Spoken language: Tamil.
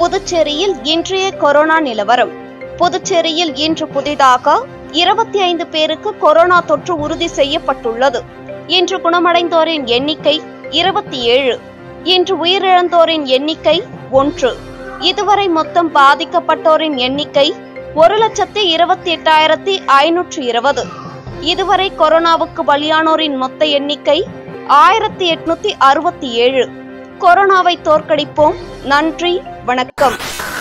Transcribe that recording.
புதுச்சேரியில் இன்றைய கொரோனா நிலவரம் புதுச்சேரியில் இன்று புதிதாக இருபத்தி ஐந்து பேருக்கு கொரோனா தொற்று உறுதி செய்யப்பட்டுள்ளது இன்று குணமடைந்தோரின் எண்ணிக்கை இருபத்தி ஏழு இன்று உயிரிழந்தோரின் எண்ணிக்கை ஒன்று இதுவரை மொத்தம் பாதிக்கப்பட்டோரின் எண்ணிக்கை ஒரு லட்சத்தி இருபத்தி எட்டாயிரத்தி ஐநூற்று இருபது இதுவரை கொரோனாவுக்கு பலியானோரின் மொத்த எண்ணிக்கை ஆயிரத்தி எட்நூத்தி அறுபத்தி ஏழு கொரோனாவை தோற்கடிப்போம் நன்றி வணக்கம்